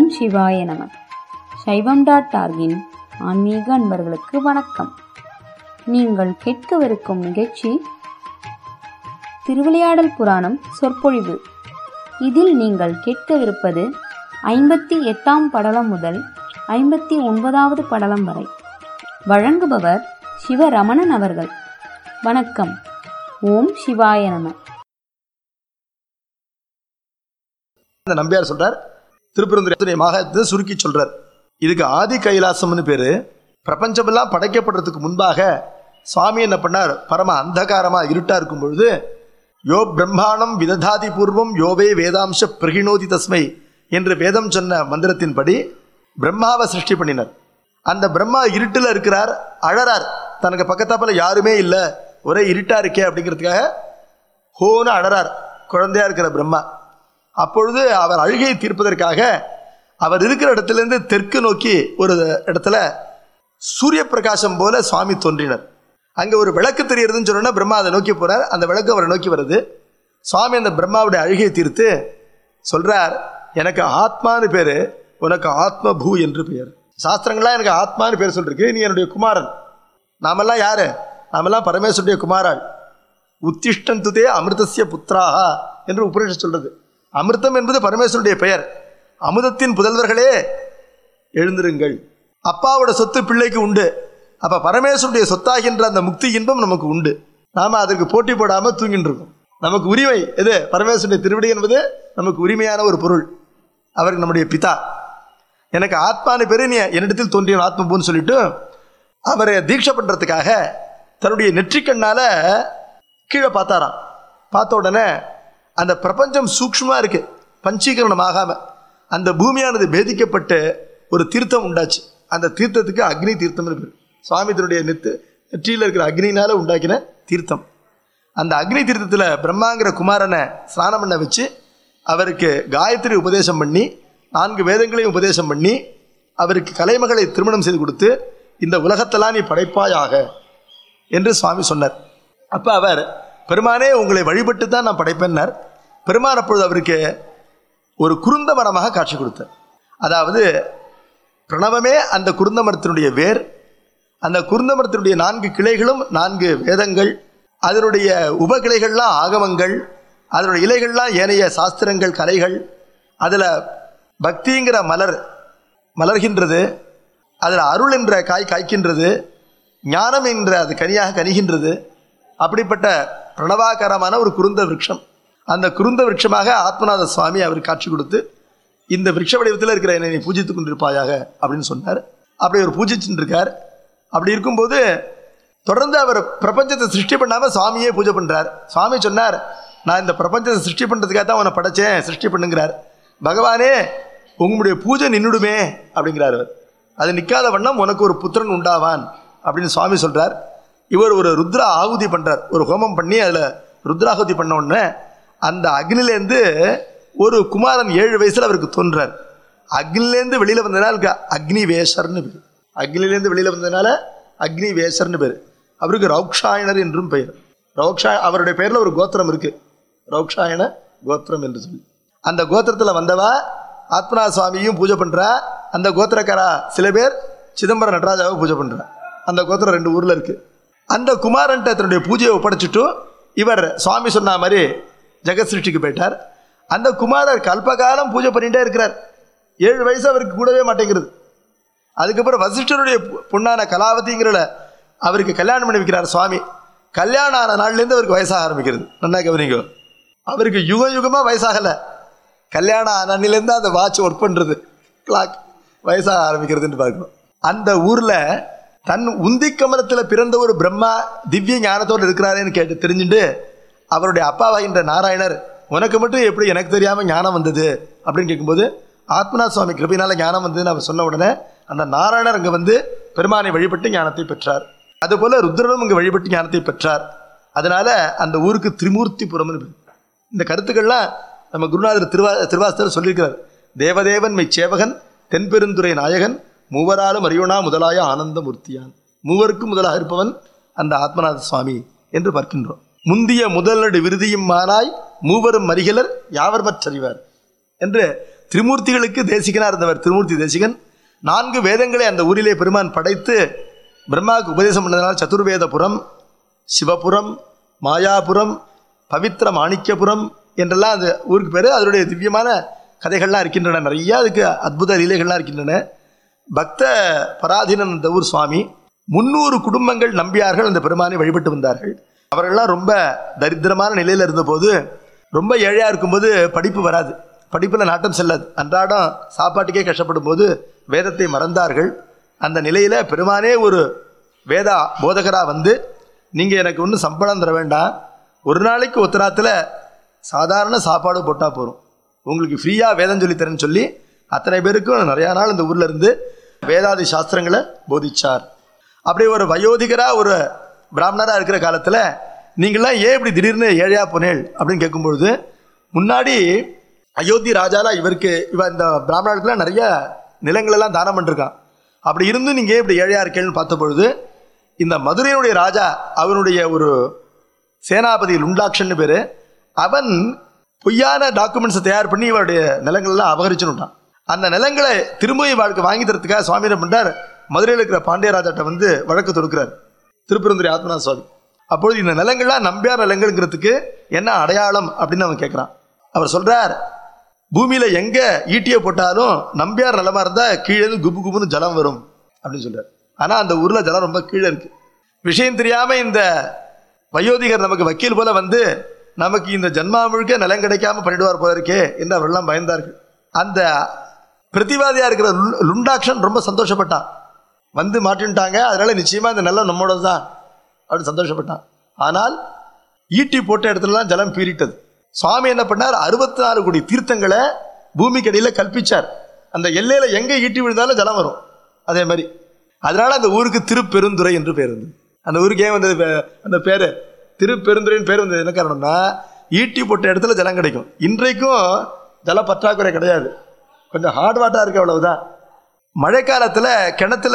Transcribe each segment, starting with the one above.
சிவாய நம சைவம் டாட் டார்கின் ஆன்மீக அன்பர்களுக்கு வணக்கம் நீங்கள் கேட்கவிருக்கும் நிகழ்ச்சி திருவிளையாடல் புராணம் சொற்பொழிவு இதில் நீங்கள் கேட்கவிருப்பது ஐம்பத்தி எட்டாம் படலம் முதல் ஐம்பத்தி ஒன்பதாவது படலம் வரை வழங்குபவர் சிவரமணன் அவர்கள் வணக்கம் ஓம் சிவாய நம இந்த நம்பியார் சொல்றார் திருப்பெருந்துறை மகாத்தை சுருக்கி சொல்றார் இதுக்கு ஆதி கைலாசம்னு பேரு பிரபஞ்சமெல்லாம் படைக்கப்படுறதுக்கு முன்பாக சுவாமி என்ன பண்ணார் பரம அந்தகாரமா இருட்டா இருக்கும் பொழுது யோ பிரம்மாணம் விததாதி பூர்வம் யோவே வேதாம்ச பிரகிணோதி தஸ்மை என்று வேதம் சொன்ன மந்திரத்தின்படி பிரம்மாவை சிருஷ்டி பண்ணினார் அந்த பிரம்மா இருட்டில் இருக்கிறார் அழறார் தனக்கு பக்கத்தாப்புல யாருமே இல்லை ஒரே இருட்டா இருக்கே அப்படிங்கிறதுக்காக ஹோன்னு அழறார் குழந்தையா இருக்கிற பிரம்மா அப்பொழுது அவர் அழுகையை தீர்ப்பதற்காக அவர் இருக்கிற இடத்திலிருந்து தெற்கு நோக்கி ஒரு இடத்துல சூரிய பிரகாசம் போல சுவாமி தோன்றினர் அங்கே ஒரு விளக்கு தெரியறதுன்னு சொன்னோன்னா பிரம்மா அதை நோக்கி போறார் அந்த விளக்கு அவரை நோக்கி வருது சுவாமி அந்த பிரம்மாவுடைய அழுகையை தீர்த்து சொல்றார் எனக்கு ஆத்மான்னு பேரு உனக்கு ஆத்ம பூ என்று பெயர் சாஸ்திரங்கள்லாம் எனக்கு ஆத்மான்னு பேர் சொல்லிருக்கு நீ என்னுடைய குமாரன் நாமெல்லாம் யாரு நாமெல்லாம் பரமேஸ்வருடைய குமாராள் உத்திஷ்டந்துதே அமிர்தசிய புத்திராகா என்று உபநிஷத் சொல்றது அமிர்தம் என்பது பரமேஸ்வருடைய பெயர் அமுதத்தின் புதல்வர்களே எழுந்திருங்கள் அப்பாவோட சொத்து பிள்ளைக்கு உண்டு அப்ப பரமேஸ்வருடைய சொத்தாகின்ற அந்த முக்தி இன்பம் நமக்கு உண்டு நாம அதற்கு போட்டி போடாம தூங்கிட்டு இருக்கோம் நமக்கு உரிமை எது பரமேஸ்வருடைய திருவிடி என்பது நமக்கு உரிமையான ஒரு பொருள் அவருக்கு நம்முடைய பிதா எனக்கு ஆத்மானு பேரு நீ என்னிடத்தில் தோன்றிய ஆத்மபூன்னு சொல்லிட்டு அவரை தீட்சை பண்றதுக்காக தன்னுடைய நெற்றிக்கண்ணால கீழே பார்த்தாராம் பார்த்த உடனே அந்த பிரபஞ்சம் சூக்ஷ்மா இருக்கு பஞ்சீகரணம் ஆகாம அந்த பூமியானது பேதிக்கப்பட்டு ஒரு தீர்த்தம் உண்டாச்சு அந்த தீர்த்தத்துக்கு அக்னி தீர்த்தம் இருக்கு சுவாமி தன்னுடைய நெத்து நெற்றியில் இருக்கிற அக்னினால உண்டாக்கின தீர்த்தம் அந்த அக்னி தீர்த்தத்தில் பிரம்மாங்கிற குமாரனை ஸ்நானம் பண்ண வச்சு அவருக்கு காயத்ரி உபதேசம் பண்ணி நான்கு வேதங்களையும் உபதேசம் பண்ணி அவருக்கு கலைமகளை திருமணம் செய்து கொடுத்து இந்த உலகத்தெல்லாம் நீ படைப்பாயாக என்று சுவாமி சொன்னார் அப்போ அவர் பெருமானே உங்களை வழிபட்டு தான் நான் படைப்பேன்னார் பெருமான் அப்பொழுது அவருக்கு ஒரு குருந்த மரமாக காட்சி கொடுத்தார் அதாவது பிரணவமே அந்த குருந்த மரத்தினுடைய வேர் அந்த குருந்த மரத்தினுடைய நான்கு கிளைகளும் நான்கு வேதங்கள் அதனுடைய உபகிளைகள்லாம் ஆகமங்கள் அதனுடைய இலைகள்லாம் ஏனைய சாஸ்திரங்கள் கலைகள் அதில் பக்திங்கிற மலர் மலர்கின்றது அதில் அருள் என்ற காய் காய்க்கின்றது ஞானம் என்ற அது கனியாக கனிகின்றது அப்படிப்பட்ட பிரணவாகாரமான ஒரு குருந்த விருட்சம் அந்த குருந்த விருட்சமாக ஆத்மநாத சுவாமி அவர் காட்சி கொடுத்து இந்த விருட்ச வடிவத்தில் இருக்கிற என்னை நீ பூஜித்துக் கொண்டிருப்பாயாக அப்படின்னு சொன்னார் அப்படி அவர் பூஜிச்சுட்டு இருக்கார் அப்படி இருக்கும்போது தொடர்ந்து அவர் பிரபஞ்சத்தை சிருஷ்டி பண்ணாமல் சுவாமியே பூஜை பண்ணுறார் சுவாமி சொன்னார் நான் இந்த பிரபஞ்சத்தை சிருஷ்டி பண்ணுறதுக்காக தான் உன்னை படைச்சேன் சிருஷ்டி பண்ணுங்கிறார் பகவானே உங்களுடைய பூஜை நின்றுடுமே அப்படிங்கிறார் அவர் அது நிற்காத வண்ணம் உனக்கு ஒரு புத்திரன் உண்டாவான் அப்படின்னு சுவாமி சொல்கிறார் இவர் ஒரு ருத்ரா ஆகுதி பண்ணுறார் ஒரு ஹோமம் பண்ணி அதில் ருத்ராகுதி பண்ண உடனே அந்த அக்னிலேருந்து ஒரு குமாரன் ஏழு வயசில் அவருக்கு தோன்றார் அக்னிலேருந்து வெளியில் வந்ததுனால அக்னி வேஷர்னு பேர் அக்னிலேருந்து வெளியில் வந்ததுனால அக்னி வேஷர்னு பேர் அவருக்கு ரௌக்ஷாயனர் என்றும் பெயர் ரௌக்ஷா அவருடைய பெயரில் ஒரு கோத்திரம் இருக்கு ரௌக்ஷாயன கோத்திரம் என்று சொல்லி அந்த கோத்திரத்தில் வந்தவா ஆத்மநாத சுவாமியும் பூஜை பண்ணுறா அந்த கோத்திரக்காரா சில பேர் சிதம்பரம் நடராஜாவை பூஜை பண்ணுறா அந்த கோத்திரம் ரெண்டு ஊரில் இருக்கு அந்த குமாரன்ட்ட தன்னுடைய பூஜையை ஒப்படைச்சிட்டு இவர் சுவாமி சொன்ன மாதிரி ஜெகத் சிருஷ்டிக்கு போயிட்டார் அந்த குமாரர் கல்பகாலம் பூஜை பண்ணிட்டே இருக்கிறார் ஏழு வயசு அவருக்கு கூடவே மாட்டேங்கிறது அதுக்கப்புறம் வசிஷ்டருடைய பொண்ணான கலாவதிங்கிறல அவருக்கு கல்யாணம் பண்ணி வைக்கிறார் சுவாமி கல்யாணம் ஆன நாள்லேருந்து அவருக்கு வயசாக ஆரம்பிக்கிறது நல்லா கவனிங்க அவருக்கு யுக யுகமாக வயசாகலை கல்யாணம் ஆன அன்னிலேருந்து அந்த வாட்ச் ஒர்க் பண்ணுறது கிளாக் வயசாக ஆரம்பிக்கிறதுன்னு பார்க்கணும் அந்த ஊரில் தன் உந்தி கமலத்தில் பிறந்த ஒரு பிரம்மா திவ்ய ஞானத்தோடு இருக்கிறாரேன்னு கேட்டு தெரிஞ்சுட்டு அவருடைய அப்பாவாகின்ற நாராயணர் உனக்கு மட்டும் எப்படி எனக்கு தெரியாமல் ஞானம் வந்தது அப்படின்னு கேட்கும்போது ஆத்மநாத் சுவாமி கிருபினால ஞானம் வந்ததுன்னு அவர் சொன்ன உடனே அந்த நாராயணர் அங்கே வந்து பெருமானை வழிபட்டு ஞானத்தை பெற்றார் அதுபோல ருத்ரனும் இங்கே வழிபட்டு ஞானத்தை பெற்றார் அதனால அந்த ஊருக்கு திரிமூர்த்திபுரம்னு பேர் இந்த கருத்துக்கள்லாம் நம்ம குருநாதர் திருவா திருவாசர் சொல்லியிருக்கிறார் தேவதேவன் மெய் சேவகன் தென்பெருந்துறை நாயகன் மூவராலும் அறியோனா முதலாய ஆனந்தமூர்த்தியான் மூவருக்கும் முதலாக இருப்பவன் அந்த ஆத்மநாத சுவாமி என்று பார்க்கின்றோம் முந்திய முதலடு விருதியும் மானாய் மூவரும் மறிகலர் யாவர் மற்றறிவார் என்று திரிமூர்த்திகளுக்கு தேசிகனா இருந்தவர் திருமூர்த்தி தேசிகன் நான்கு வேதங்களை அந்த ஊரிலே பெருமான் படைத்து பிரம்மாவுக்கு உபதேசம் பண்ணதுனால சதுர்வேதபுரம் சிவபுரம் மாயாபுரம் பவித்திர மாணிக்கபுரம் என்றெல்லாம் அந்த ஊருக்கு பேர் அதனுடைய திவ்யமான கதைகள்லாம் இருக்கின்றன நிறைய அதுக்கு அற்புத லீலைகள்லாம் இருக்கின்றன பக்த பராதீனன் அந்த ஊர் சுவாமி முன்னூறு குடும்பங்கள் நம்பியார்கள் அந்த பெருமானை வழிபட்டு வந்தார்கள் அவர்கள்லாம் ரொம்ப தரித்திரமான நிலையில் இருந்தபோது ரொம்ப ஏழையா இருக்கும்போது படிப்பு வராது படிப்புல நாட்டம் செல்லாது அன்றாடம் சாப்பாட்டுக்கே கஷ்டப்படும் போது வேதத்தை மறந்தார்கள் அந்த நிலையில பெருமானே ஒரு வேதா போதகரா வந்து நீங்க எனக்கு ஒன்றும் சம்பளம் தர வேண்டாம் ஒரு நாளைக்கு ஒத்தராத்துல சாதாரண சாப்பாடு போட்டா போதும் உங்களுக்கு ஃப்ரீயா வேதம் சொல்லி தரேன்னு சொல்லி அத்தனை பேருக்கும் நிறைய நாள் இந்த ஊர்ல இருந்து வேதாதி சாஸ்திரங்களை போதிச்சார் அப்படி ஒரு வயோதிகரா ஒரு பிராமணரா இருக்கிற காலத்துல நீங்களாம் ஏன் இப்படி திடீர்னு ஏழையா போனேள் அப்படின்னு கேட்கும்பொழுது முன்னாடி அயோத்தி ராஜாலா இவருக்கு இவ இந்த பிராமணர்களுக்குலாம் நிறைய நிலங்கள் எல்லாம் தானம் பண்ணிருக்கான் அப்படி இருந்து நீங்க ஏன் இப்படி ஏழையா இருக்கேன்னு பார்த்த பொழுது இந்த மதுரையினுடைய ராஜா அவனுடைய ஒரு சேனாபதி லுண்டாக்ஷன் பேரு அவன் பொய்யான டாக்குமெண்ட்ஸை தயார் பண்ணி இவருடைய நிலங்கள் எல்லாம் அபகரிச்சுட்டான் அந்த நிலங்களை திரும்ப வாழ்க்கை வாங்கி தரத்துக்காக சுவாமி என்ன பண்றார் மதுரையில் இருக்கிற பாண்டியராஜாட்ட வந்து வழக்கு தொடுக்கிறார் திருப்பெருந்துறை ஆத்மநாத சுவாமி அப்பொழுது இந்த நிலங்கள்லாம் நம்பியார் நிலங்கள்ங்கிறதுக்கு என்ன அடையாளம் அப்படின்னு அவன் கேட்குறான் அவர் சொல்றார் பூமியில எங்க ஈட்டியை போட்டாலும் நம்பியார் நிலமா இருந்தா கீழே இருந்து குபு குபுன்னு ஜலம் வரும் அப்படின்னு சொல்றாரு ஆனா அந்த ஊர்ல ஜலம் ரொம்ப கீழே இருக்கு விஷயம் தெரியாம இந்த வயோதிகர் நமக்கு வக்கீல் போல வந்து நமக்கு இந்த ஜன்மா முழுக்க நிலம் கிடைக்காம பண்ணிடுவார் போல இருக்கே என்று அவரெல்லாம் பயந்தார்கள் அந்த பிரதிவாதியா இருக்கிற லுண்- லுண்டாக்ஷன் ரொம்ப சந்தோஷப்பட்டான் வந்து மாட்டின்ட்டாங்க அதனால நிச்சயமா இந்த நிலம் நம்மளோட தான் அப்படின்னு சந்தோஷப்பட்டான் ஆனால் ஈட்டி போட்ட இடத்துலலாம் ஜலம் பீறிட்டது சுவாமி என்ன பண்ணார் அறுபத்தி நாலு கோடி தீர்த்தங்களை பூமிக்கு அடியில கல்பிச்சார் அந்த எல்லையில எங்க ஈட்டி விழுந்தாலும் ஜலம் வரும் அதே மாதிரி அதனால அந்த ஊருக்கு திருப்பெருந்துறை என்று பேர் இருந்தது அந்த ஊருக்கு ஏன் வந்தது பே- அந்த பேரு திருப்பெருந்துறைன்னு பேர் வந்தது என்ன காரணம்னா ஈட்டி போட்ட இடத்துல ஜலம் கிடைக்கும் இன்றைக்கும் ஜல பற்றாக்குறை கிடையாது கொஞ்சம் ஹார்ட் வாட்டா இருக்கு அவ்வளவுதான் மழைக்காலத்துல கிணத்துல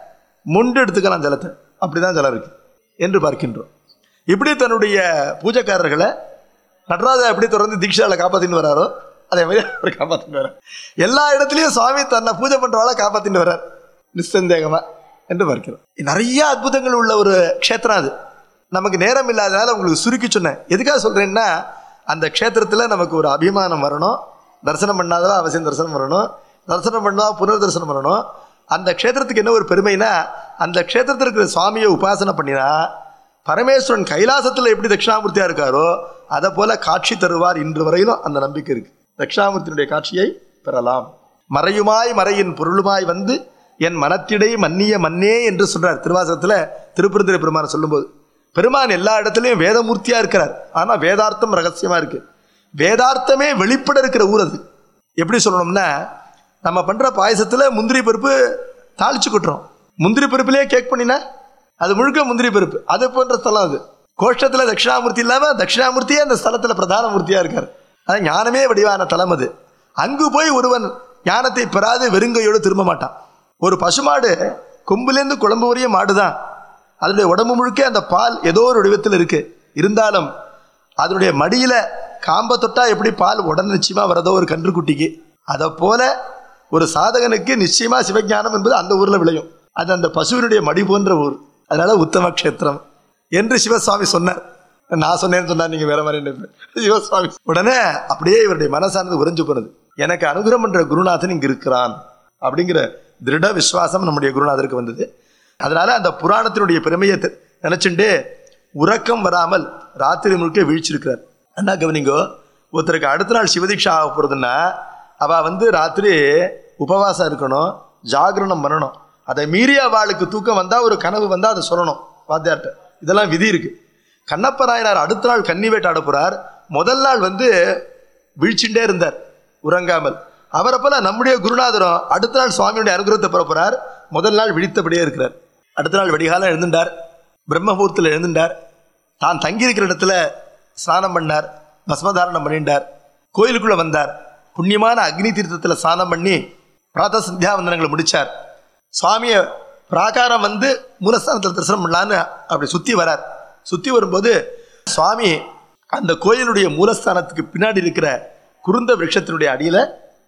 முண்டு எடுத்துக்கலாம் ஜலத்தை அப்படிதான் ஜலம் இருக்கு என்று பார்க்கின்றோம் இப்படி தன்னுடைய பூஜைக்காரர்களை நடராஜா எப்படி தொடர்ந்து தீட்சால காப்பாத்தின்னு வராரோ அதே மாதிரி அவர் காப்பாத்தின்னு வர்றார் எல்லா இடத்துலயும் சுவாமி தன்னை பூஜை பண்றவாளை காப்பாத்தின்னு வர்றார் நிஸ்சந்தேகமா என்று பார்க்கிறோம் நிறைய அற்புதங்கள் உள்ள ஒரு க்ஷேத்திரம் அது நமக்கு நேரம் இல்லாதனால உங்களுக்கு சுருக்கி சொன்னேன் எதுக்காக சொல்றேன்னா அந்த க்ஷேத்திரத்துல நமக்கு ஒரு அபிமானம் வரணும் தரிசனம் பண்ணாதவா அவசியம் தரிசனம் வரணும் தரிசனம் பண்ணா புனர் தரிசனம் பண்ணணும் அந்த க்ஷேத்திரத்துக்கு என்ன ஒரு பெருமைனா அந்த க்ஷேத்திரத்தில் இருக்கிற சுவாமியை உபாசனை பண்ணினா பரமேஸ்வரன் கைலாசத்தில் எப்படி தட்சிணாமூர்த்தியா இருக்காரோ அதை போல காட்சி தருவார் இன்று வரையிலும் அந்த நம்பிக்கை இருக்கு தட்சிணாமூர்த்தியினுடைய காட்சியை பெறலாம் மறையுமாய் மறையின் பொருளுமாய் வந்து என் மனத்திடை மன்னிய மன்னே என்று சொல்றார் திருவாசகத்துல திருப்பெருந்துரை பெருமான் சொல்லும்போது பெருமான் எல்லா இடத்துலயும் வேதமூர்த்தியா இருக்கிறார் ஆனா வேதார்த்தம் ரகசியமா இருக்கு வேதார்த்தமே வெளிப்பட இருக்கிற ஊர் அது எப்படி சொல்லணும்னா நம்ம பண்ற பாயசத்துல முந்திரி பருப்பு தாளிச்சு கொட்டுறோம் முந்திரி பருப்புலயே கேக் பண்ணினா அது முழுக்க முந்திரி பருப்பு அது போன்ற ஸ்தலம் அது கோஷ்டத்துல தட்சிணாமூர்த்தி இல்லாம தட்சிணாமூர்த்தியே அந்த ஸ்தலத்துல பிரதான மூர்த்தியா இருக்கார் அது ஞானமே வடிவான தலம் அது அங்கு போய் ஒருவன் ஞானத்தை பெறாது வெறுங்கையோடு திரும்ப மாட்டான் ஒரு பசுமாடு கொம்புலேருந்து குழம்பு வரைய மாடுதான் அதனுடைய உடம்பு முழுக்க அந்த பால் ஏதோ ஒரு வடிவத்தில் இருக்கு இருந்தாலும் அதனுடைய மடியில காம்ப தொட்டா எப்படி பால் உடனே நிச்சயமா வரதோ ஒரு கன்றுக்குட்டிக்கு அதை போல ஒரு சாதகனுக்கு நிச்சயமா சிவஞானம் என்பது அந்த ஊர்ல விளையும் அது அந்த பசுவினுடைய மடி போன்ற ஊர் அதனால உத்தம க்ஷேத்திரம் என்று சிவசுவாமி சொன்னார் நான் சொன்னேன்னு சொன்னா நீங்க வேற மாதிரி நினைப்பேன். சிவசுவாமி உடனே அப்படியே இவருடைய மனசானது உறைஞ்சு போனது எனக்கு அனுகிரகம் பண்ற குருநாதன் இங்க இருக்கிறான் அப்படிங்கிற திருட விசுவாசம் நம்முடைய குருநாதருக்கு வந்தது அதனால அந்த புராணத்தினுடைய பெருமையை தெ- நினைச்சுண்டு உறக்கம் வராமல் ராத்திரி முழுக்க வீழ்ச்சிருக்கிறார் என்ன கவனிங்கோ ஒருத்தருக்கு அடுத்த நாள் சிவதீட்சா ஆக போறதுன்னா அவ வந்து ராத்திரி உபவாசம் இருக்கணும் ஜாகரணம் பண்ணணும் அதை மீறி அவளுக்கு தூக்கம் வந்தா ஒரு கனவு வந்தா அதை சொல்லணும் வாத்தியார்ட்ட இதெல்லாம் விதி இருக்கு கண்ணப்ப நாயனார் அடுத்த நாள் கன்னி வேட்டாட போறார் முதல் நாள் வந்து வீழ்ச்சிண்டே இருந்தார் உறங்காமல் அவரை போல நம்முடைய குருநாதரும் அடுத்த நாள் சுவாமியுடைய அனுகிரகத்தை பெற போறார் முதல் நாள் விழித்தபடியே இருக்கிறார் அடுத்த நாள் வெடிகாலம் எழுந்துட்டார் பிரம்மபூர்த்தில் எழுந்துட்டார் தான் தங்கியிருக்கிற இடத்துல ஸ்நானம் பண்ணார் பஸ்மதாரணம் பண்ணிட்டார் கோயிலுக்குள்ள வந்தார் புண்ணியமான அக்னி தீர்த்தத்துல ஸ்நானம் பண்ணி பிராத சந்தியாவந்தனங்களை முடிச்சார் சுவாமியை பிராகாரம் வந்து மூலஸ்தானத்தில் தரிசனம் பண்ணலான்னு அப்படி சுத்தி வரார் சுத்தி வரும்போது சுவாமி அந்த கோயிலுடைய மூலஸ்தானத்துக்கு பின்னாடி இருக்கிற குருந்த விருட்சத்தினுடைய அடியில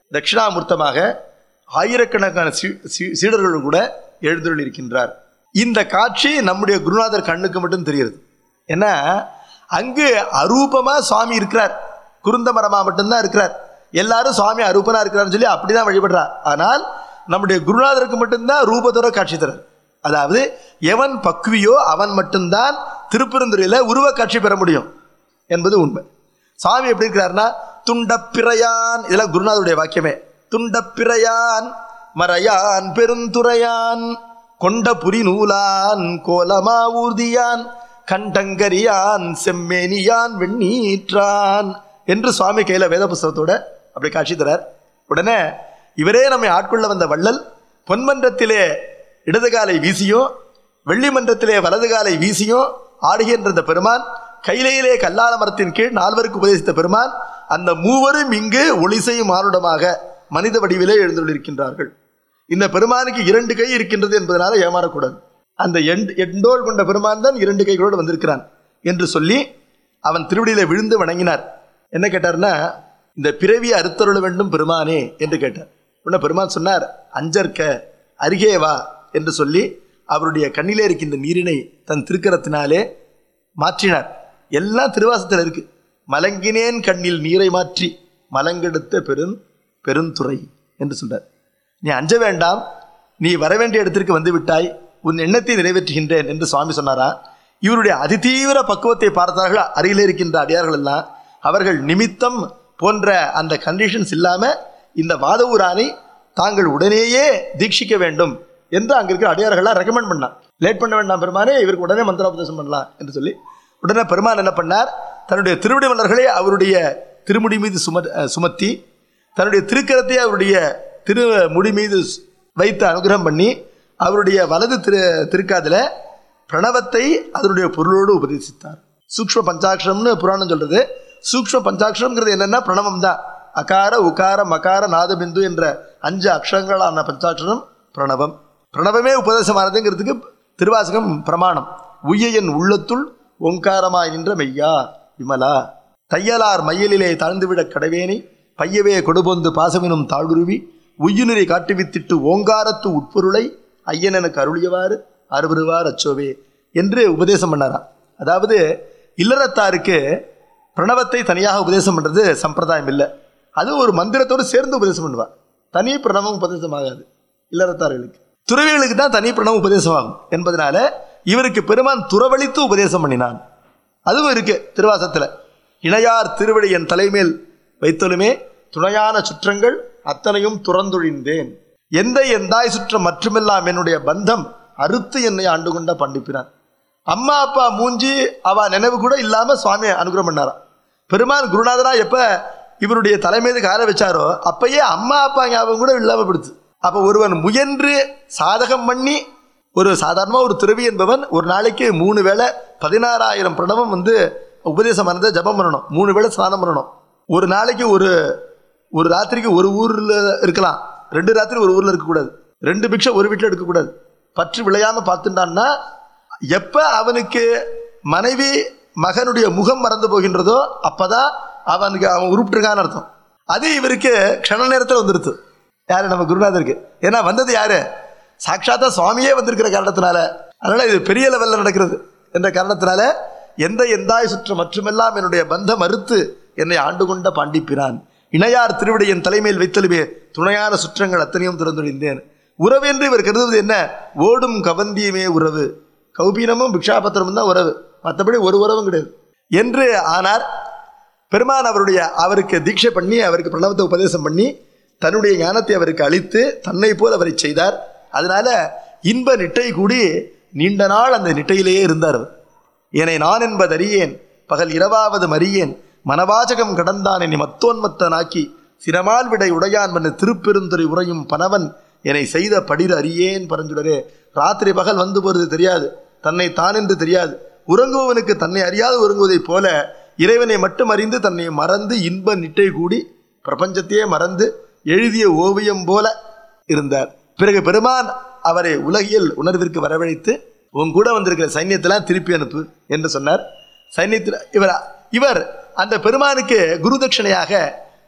தட்சிணாமூர்த்தமாக ஆயிரக்கணக்கான சீ- சீ- சீடர்களும் கூட எழுந்தருள் இருக்கின்றார் இந்த காட்சி நம்முடைய குருநாதர் கண்ணுக்கு மட்டும் தெரிகிறது ஏன்னா அங்கு அரூபமா சுவாமி இருக்கிறார் குருந்த மரமா மட்டும்தான் இருக்கிறார் எல்லாரும் சுவாமி அரூபனா இருக்கிறார்னு சொல்லி அப்படிதான் வழிபடுறார் ஆனால் நம்முடைய குருநாதருக்கு மட்டும்தான் ரூபத்தோட காட்சி தரார் அதாவது எவன் பக்குவியோ அவன் மட்டும்தான் திருப்பெருந்துறையில உருவ காட்சி பெற முடியும் என்பது உண்மை சாமி எப்படி இருக்கிறாருன்னா துண்டப்பிறையான் இதெல்லாம் குருநாதருடைய வாக்கியமே துண்டப்பிறையான் மறையான் பெருந்துறையான் கொண்ட புரி நூலான் கோலமா ஊர்தியான் கண்டங்கரியான் செம்மேனியான் வெண்ணீற்றான் என்று சுவாமி கையில வேத புஸ்தகத்தோட அப்படி காட்சி தரார் உடனே இவரே நம்மை ஆட்கொள்ள வந்த வள்ளல் பொன்மன்றத்திலே இடது காலை வீசியும் வெள்ளி மன்றத்திலே வலது காலை வீசியும் ஆடுகின்ற இந்த பெருமான் கையிலேயே கல்லால மரத்தின் கீழ் நால்வருக்கு உபதேசித்த பெருமான் அந்த மூவரும் இங்கு ஒளிசையும் மானுடமாக மனித வடிவிலே எழுந்துள்ளிருக்கின்றார்கள் இந்த பெருமானுக்கு இரண்டு கை இருக்கின்றது என்பதனால ஏமாறக்கூடாது அந்த எண்டு எண்டோல் கொண்ட பெருமான் தான் இரண்டு கைகளோடு வந்திருக்கிறான் என்று சொல்லி அவன் திருவடியில விழுந்து வணங்கினார் என்ன கேட்டார்னா இந்த பிறவியை அறுத்தருள வேண்டும் பெருமானே என்று கேட்டார் உடனே பெருமான் சொன்னார் அஞ்சற்க அருகே வா என்று சொல்லி அவருடைய கண்ணிலே இருக்கின்ற நீரினை தன் திருக்கரத்தினாலே மாற்றினார் எல்லாம் திருவாசத்தில் இருக்கு மலங்கினேன் கண்ணில் நீரை மாற்றி மலங்கெடுத்த பெருந் பெருந்துறை என்று சொல்றார் நீ அஞ்ச வேண்டாம் நீ வர வேண்டிய இடத்திற்கு வந்து விட்டாய் உன் எண்ணத்தை நிறைவேற்றுகின்றேன் என்று சுவாமி சொன்னாரா இவருடைய அதிதீவிர பக்குவத்தை பார்த்தார்கள் அருகிலே இருக்கின்ற அடியார்கள் எல்லாம் அவர்கள் நிமித்தம் போன்ற அந்த கண்டிஷன்ஸ் இல்லாம இந்த வாதவூரானை தாங்கள் உடனேயே தீட்சிக்க வேண்டும் என்று அங்க இருக்கிற அடியார்கள்லாம் ரெக்கமெண்ட் பண்ணான் லேட் பண்ண வேண்டாம் பெருமானே இவருக்கு உடனே மந்திரோபதேசம் பண்ணலாம் என்று சொல்லி உடனே பெருமான் என்ன பண்ணார் தன்னுடைய திருவிடை மலர்களை அவருடைய திருமுடி மீது சும அஹ் சுமத்தி தன்னுடைய திருக்கரத்தை அவருடைய திருமுடி மீது ஸ்- வைத்து அனுகிரகம் பண்ணி அவருடைய வலது திரு திருக்காதுல பிரணவத்தை அதனுடைய பொருளோடு உபதேசித்தார் சூக்ஷ்ம பஞ்சாட்சரம்னு புராணம் சொல்றது சூக்ஷ்ம பஞ்சாட்சரம்ங்கிறது என்னன்னா பிரணவம் தான் அகார உகார மகார நாதபிந்து என்ற அஞ்சு அக்ஷரங்களான பஞ்சாட்சரம் பிரணவம் பிரணவமே உபதேசமானதுங்கிறதுக்கு திருவாசகம் பிரமாணம் உய்யன் உள்ளத்துள் ஓங்காரமாய் நின்ற மெய்யா விமலா தையலார் மையலிலே தாழ்ந்துவிடக் கடவேனை பையவே கொடுபொந்து பாசமினும் தாழ்வுருவி உய்யுநரை காட்டுவித்திட்டு ஓங்காரத்து உட்பொருளை ஐயன் எனக்கு அருளியவாறு அருவருவார் அச்சோவே என்று உபதேசம் பண்ணாராம் அதாவது இல்லறத்தாருக்கு பிரணவத்தை தனியாக உபதேசம் பண்றது சம்பிரதாயம் இல்லை அது ஒரு மந்திரத்தோடு சேர்ந்து உபதேசம் பண்ணுவா தனி பிரணவம் உபதேசம் ஆகாது இல்லறத்தார்களுக்கு துறவிகளுக்கு தான் தனி பிரணவம் உபதேசம் ஆகும் என்பதனால இவருக்கு பெருமான் துறவழித்து உபதேசம் பண்ணினான் அதுவும் இருக்கு திருவாசத்துல இணையார் திருவடி என் தலைமேல் வைத்தலுமே துணையான சுற்றங்கள் அத்தனையும் துறந்தொழிந்தேன் எந்த எந்தாய் சுற்றம் மற்றுமெல்லாம் என்னுடைய பந்தம் அறுத்து என்னை ஆண்டு கொண்ட பண்டிப்பினான் அம்மா அப்பா மூஞ்சி அவ நினைவு கூட இல்லாம சுவாமி அனுகிரகம் பண்ணாராம் பெருமான் குருநாதரா எப்ப இவருடைய தலைமீது கால வச்சாரோ அப்பயே அம்மா அப்பா ஞாபகம் கூட இல்லாம போடுச்சு அப்ப ஒருவன் முயன்று சாதகம் பண்ணி ஒரு சாதாரணமா ஒரு துறவி என்பவன் ஒரு நாளைக்கு மூணு வேளை பதினாறாயிரம் பிரணவம் வந்து உபதேசம் பண்ணதை ஜபம் பண்ணணும் மூணு வேளை ஸ்நானம் பண்ணணும் ஒரு நாளைக்கு ஒரு ஒரு ராத்திரிக்கு ஒரு ஊர்ல இருக்கலாம் ரெண்டு ராத்திரி ஒரு ஊர்ல இருக்கக்கூடாது ரெண்டு பிக்ஷை ஒரு வீட்டில் எடுக்கக்கூடாது பற்று விளையாம பார்த்துட்டான்னா எப்ப அவனுக்கு மனைவி மகனுடைய முகம் மறந்து போகின்றதோ அப்பதான் அவனுக்கு அவன் உருப்பிட்டுருக்கான்னு அர்த்தம் அது இவருக்கு க்ஷண நேரத்தில் வந்துருது யாரு நம்ம குருநாதருக்கு ஏன்னா வந்தது யாரு சாட்சாத்தா சுவாமியே வந்திருக்கிற காரணத்தினால அதனால இது பெரிய லெவல்ல நடக்கிறது என்ற காரணத்தினால எந்த எந்தாய் சுற்று மற்றுமெல்லாம் என்னுடைய பந்தம் மறுத்து என்னை ஆண்டு கொண்ட பாண்டிப்பினான் இணையார் திருவிடையின் தலைமையில் வைத்தலுமே துணையான சுற்றங்கள் அத்தனையும் திறந்துழிந்தேன் உறவு என்று இவர் கருதுவது என்ன ஓடும் கவந்தியுமே உறவு கௌபீனமும் பிக்ஷாபத்திரமும் தான் உறவு மற்றபடி ஒரு உறவும் கிடையாது என்று ஆனார் பெருமான் அவருடைய அவருக்கு தீட்சை பண்ணி அவருக்கு பிரணவத்தை உபதேசம் பண்ணி தன்னுடைய ஞானத்தை அவருக்கு அளித்து தன்னை போல் அவரை செய்தார் அதனால இன்ப நிட்டை கூடி நீண்ட நாள் அந்த நிட்டையிலேயே இருந்தார் அவர் என்னை நான் என்பது அறியேன் பகல் இரவாவது மறியேன் மனவாச்சகம் கடந்தான் என்னை மத்தோன்மத்தனாக்கி சிரமால் விடை உடையான் மன்ன திருப்பெருந்துறை உறையும் பனவன் என்னை செய்த படிர் அறியேன் பரஞ்சுடரே ராத்திரி பகல் வந்து போறது தெரியாது தன்னை தான் என்று தெரியாது உறங்குபவனுக்கு தன்னை அறியாது உறங்குவதைப் போல இறைவனை மட்டும் அறிந்து தன்னை மறந்து இன்ப நிட்டை கூடி பிரபஞ்சத்தையே மறந்து எழுதிய ஓவியம் போல இருந்தார் பிறகு பெருமான் அவரை உலகியல் உணர்விற்கு வரவழைத்து உன் கூட வந்திருக்கிற சைன்யத்தெல்லாம் திருப்பி அனுப்பு என்று சொன்னார் சைன்யத்தில் இவர் இவர் அந்த பெருமானுக்கு குரு தட்சிணையாக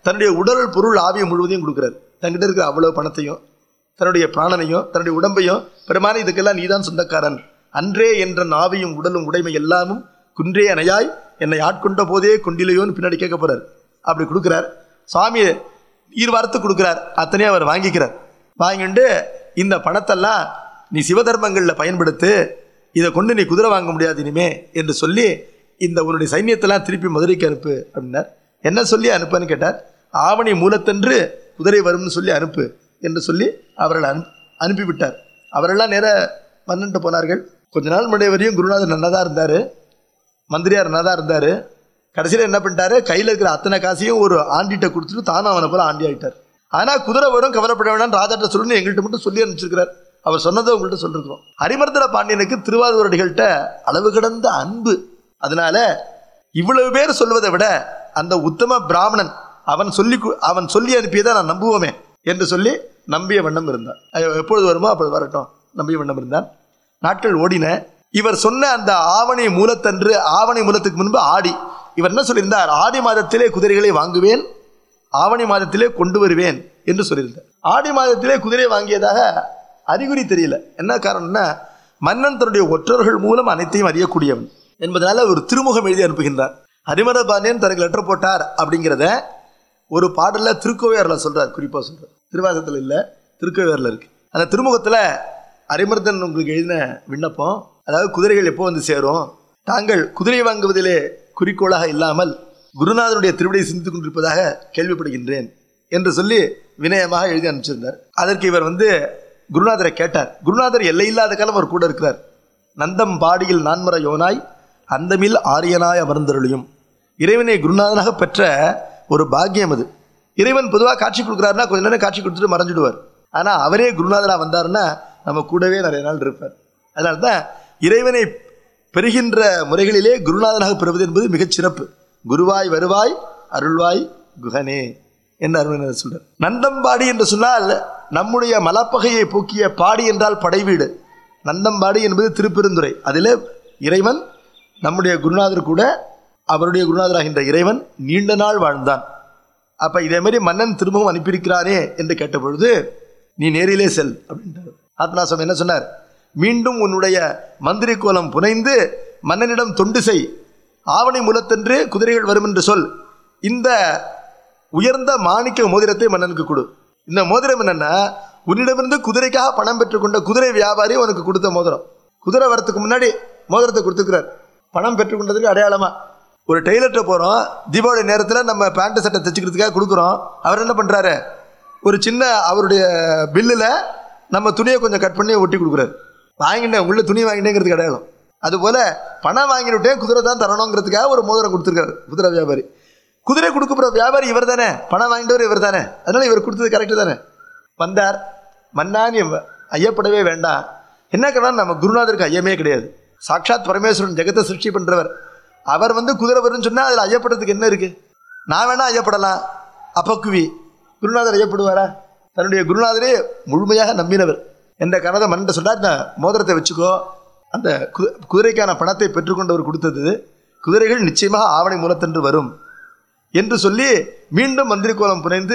தன்னுடைய உடல் பொருள் ஆவியம் முழுவதையும் கொடுக்குறாரு தன்கிட்ட இருக்கிற அவ்வளவு பணத்தையும் தன்னுடைய பிராணனையும் தன்னுடைய உடம்பையும் பெருமான இதுக்கெல்லாம் நீதான் சொந்தக்காரன் அன்றே என்ற நாவியும் உடலும் உடைமை எல்லாமும் குன்றே அணையாய் என்னை ஆட்கொண்ட போதே கொண்டிலையோன்னு பின்னாடி கேட்க போறார் அப்படி கொடுக்குறார் சுவாமி இரு வாரத்து கொடுக்குறார் அத்தனையும் அவர் வாங்கிக்கிறார் வாங்கிட்டு இந்த பணத்தெல்லாம் நீ சிவதர்மங்களில் பயன்படுத்து இதை கொண்டு நீ குதிரை வாங்க முடியாது இனிமே என்று சொல்லி இந்த உன்னுடைய சைன்யத்தெல்லாம் திருப்பி மதுரைக்கு அனுப்பு அப்படின்னார் என்ன சொல்லி அனுப்புன்னு கேட்டார் ஆவணி மூலத்தன்று குதிரை வரும்னு சொல்லி அனுப்பு என்று சொல்லி அவர்கள் அனு அனுப்பிவிட்டார் அவரெல்லாம் நேர மன்னன்ட்டு போனார்கள் கொஞ்ச நாள் முன்னாடி வரையும் குருநாதர் நன்னதாக இருந்தார் மந்திரியார் நன்னதாக இருந்தார் கடைசியில் என்ன பண்ணிட்டாரு கையில் இருக்கிற அத்தனை காசையும் ஒரு ஆண்டிகிட்ட கொடுத்துட்டு தானும் அவனை போல ஆண்டி ஆயிட்டார் ஆனால் குதிரை வரும் கவலைப்பட வேண்டாம் ராஜாட்ட சொல்லணும்னு எங்கள்கிட்ட மட்டும் சொல்லி அனுப்பிச்சிருக்கிறார் அவர் சொன்னதை உங்கள்கிட்ட சொல்லிருக்கிறோம் ஹரிமர்தன பாண்டியனுக்கு திருவாரூரடிகள்கிட்ட அளவு கடந்த அன்பு அதனால இவ்வளவு பேர் சொல்வதை விட அந்த உத்தம பிராமணன் அவன் சொல்லி கு- அவன் சொல்லி அனுப்பியதை நான் நம்புவோமே என்று சொல்லி நம்பிய வண்ணம் இருந்தான் ஐயோ, எப்பொழுது வருமோ அப்பொழுது வரட்டும் நம்பிய வண்ணம் இருந்தான் நாட்கள் ஓடின இவர் சொன்ன அந்த ஆவணி மூலத்தன்று ஆவணி மூலத்துக்கு முன்பு ஆடி இவர் என்ன சொல்லியிருந்தார் ஆடி மாதத்திலே குதிரைகளை வாங்குவேன் ஆவணி மாதத்திலே கொண்டு வருவேன் என்று சொல்லியிருந்தார் ஆடி மாதத்திலே குதிரை வாங்கியதாக அறிகுறி தெரியல என்ன காரணம்னா மன்னன் தன்னுடைய ஒற்றர்கள் மூலம் அனைத்தையும் அறியக்கூடியவன் என்பதனால ஒரு திருமுகம் எழுதி அனுப்புகின்றார் ஹரிமர பாண்டியன் தனக்கு லெட்டர் போட்டார் அப்படிங்கிறத ஒரு பாடல்ல திருக்கோவையாரில் சொல்றார் குறிப்பா சொல்றார் திருவாசகத்தில் இல்லை திருக்கோவையாரில் இருக்கு அந்த திருமுகத்துல அரிமர்தன் உங்களுக்கு எழுதின விண்ணப்பம் அதாவது குதிரைகள் எப்போ வந்து சேரும் தாங்கள் குதிரை வாங்குவதிலே குறிக்கோளாக இல்லாமல் குருநாதனுடைய திருவிடையை சிந்தித்துக் கொண்டிருப்பதாக கேள்விப்படுகின்றேன் என்று சொல்லி வினயமாக எழுதி அனுப்பிச்சிருந்தார் அதற்கு இவர் வந்து குருநாதரை கேட்டார் குருநாதர் எல்லையில்லாத காலம் அவர் கூட இருக்கிறார் நந்தம் பாடியில் நான்மர யோனாய் அந்தமில் ஆரியனாய் அமர்ந்தருளியும் இறைவனை குருநாதனாக பெற்ற ஒரு பாக்கியம் அது இறைவன் பொதுவாக காட்சி கொடுக்குறாருன்னா கொஞ்ச நேரம் காட்சி கொடுத்துட்டு மறைஞ்சிடுவார் ஆனால் அவரே குருநாதராக வந்தாருன்னா நம்ம கூடவே நிறைய நாள் இருப்பார் அதனால தான் இறைவனை பெறுகின்ற முறைகளிலே குருநாதனாக பெறுவது என்பது மிகச் சிறப்பு குருவாய் வருவாய் அருள்வாய் குகனே என்று அருணர் சொல்றார் நந்தம்பாடி என்று சொன்னால் நம்முடைய மலப்பகையை போக்கிய பாடி என்றால் படைவீடு நந்தம்பாடி என்பது திருப்பெருந்துறை அதிலே இறைவன் நம்முடைய குருநாதர் கூட அவருடைய குருநாதராகின்ற இறைவன் நீண்ட நாள் வாழ்ந்தான் அப்ப இதே மாதிரி மன்னன் திரும்பவும் அனுப்பியிருக்கிறானே என்று கேட்ட பொழுது நீ நேரிலே செல் அப்படின்றார் ஆத்மநாசம் என்ன சொன்னார் மீண்டும் உன்னுடைய மந்திரி கோலம் புனைந்து மன்னனிடம் தொண்டு செய் ஆவணி மூலத்தன்று குதிரைகள் வரும் என்று சொல் இந்த உயர்ந்த மாணிக்க மோதிரத்தை மன்னனுக்கு கொடு இந்த மோதிரம் என்னன்னா உன்னிடமிருந்து குதிரைக்காக பணம் பெற்றுக்கொண்ட குதிரை வியாபாரி உனக்கு கொடுத்த மோதிரம் குதிரை வரத்துக்கு முன்னாடி மோதிரத்தை கொடுத்துக்கிறார் பணம் பெற்றுக்கொண்டதுக்கு அடையாளமா ஒரு டெய்லர்கிட்ட போகிறோம் தீபாவளி நேரத்தில் நம்ம பேண்ட் சட்டை தைச்சிக்கிறதுக்காக கொடுக்குறோம் அவர் என்ன பண்ணுறாரு ஒரு சின்ன அவருடைய பில்லில் நம்ம துணியை கொஞ்சம் கட் பண்ணி ஒட்டி கொடுக்குறாரு வாங்கிட்டேன் உள்ள துணி வாங்கிட்டேங்கிறதுக்கு அடையாளம் அதுபோல் பணம் வாங்கிவிட்டேன் குதிரை தான் தரணுங்கிறதுக்காக ஒரு மோதிரம் கொடுத்துருக்காரு குதிரை வியாபாரி குதிரை கொடுக்க போகிற வியாபாரி இவர் தானே பணம் வாங்கிட்டவர் இவர் தானே அதனால இவர் கொடுத்தது கரெக்டு தானே வந்தார் மன்னான் இவ- ஐயப்படவே வேண்டாம் என்ன காரணம் நம்ம குருநாதருக்கு ஐயமே கிடையாது சாட்சாத் பரமேஸ்வரன் ஜெகத்தை சிருஷ்டி பண்றவர் அவர் வந்து குதிரை வரும்னு சொன்னா அதுல ஐயப்படுறதுக்கு என்ன இருக்கு நான் வேணா ஐயப்படலாம் அப்பக்குவி குருநாதர் ஐயப்படுவாரா தன்னுடைய குருநாதரே முழுமையாக நம்பினவர் என்ற கனதை மன்னன் சொன்னார் இந்த மோதிரத்தை வச்சுக்கோ அந்த கு- குதிரைக்கான பணத்தை பெற்றுக்கொண்டவர் கொடுத்தது குதிரைகள் நிச்சயமாக ஆவணை மூலத்தன்று வரும் என்று சொல்லி மீண்டும் மந்திரி கோலம் புனைந்து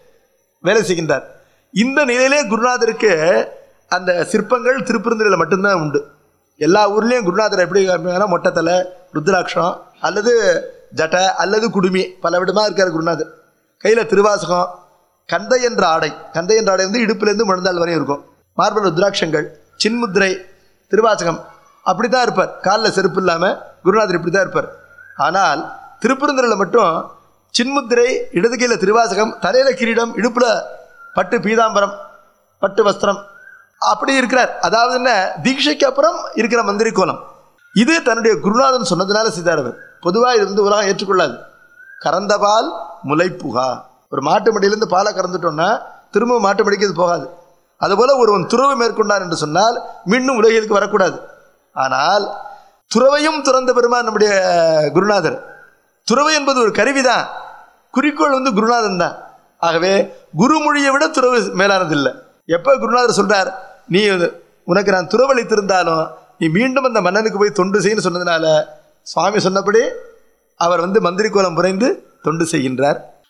வேலை செய்கின்றார் இந்த நிலையிலே குருநாதருக்கு அந்த சிற்பங்கள் திருப்பெருந்துறையில் மட்டும்தான் உண்டு எல்லா ஊர்லேயும் குருநாதர் எப்படி காமிப்பாங்கன்னா மொட்டத்தலை ருத்ராட்சம் அல்லது ஜட்டை அல்லது குடுமி பல விதமாக இருக்கார் குருநாதர் கையில் திருவாசகம் கந்தை என்ற ஆடை கந்தை என்ற ஆடை வந்து இடுப்புலேருந்து முழந்தாள் வரையும் இருக்கும் மார்பல் ருத்ராட்சங்கள் சின்முத்திரை திருவாசகம் அப்படி தான் இருப்பார் காலில் செருப்பு இல்லாமல் குருநாதர் இப்படி தான் இருப்பார் ஆனால் திருப்பெருந்துறையில் மட்டும் சின்முத்திரை இடது கையில் திருவாசகம் தலையில கிரீடம் இடுப்புல பட்டு பீதாம்பரம் பட்டு வஸ்திரம் அப்படி இருக்கிறார் அதாவது என்ன தீட்சைக்கு அப்புறம் இருக்கிற மந்திரி கோலம் இது தன்னுடைய குருநாதன் சொன்னதுனால செய்தார் அவர் பொதுவாக இது வந்து உலகம் ஏற்றுக்கொள்ளாது கறந்த பால் முளைப்புகா ஒரு மாட்டு மடியிலிருந்து பாலை கறந்துட்டோம்னா திரும்ப மாட்டு மடிக்கு இது போகாது அதுபோல ஒருவன் துறவு மேற்கொண்டான் என்று சொன்னால் மீண்டும் உலகிற்கு வரக்கூடாது ஆனால் துறவையும் துறந்த பெருமான் நம்முடைய குருநாதர் துறவு என்பது ஒரு கருவிதான் குறிக்கோள் வந்து குருநாதன் தான் ஆகவே குருமொழியை விட துறவு மேலானதில்லை எப்போ குருநாதர் சொல்றார் நீ உனக்கு நான் துறவளித்திருந்தாலும் நீ மீண்டும் அந்த மன்னனுக்கு போய் தொண்டு செய்யன்னு சொன்னதுனால சுவாமி சொன்னபடி அவர் வந்து மந்திரி கோலம் புரைந்து தொண்டு செய்கின்றார்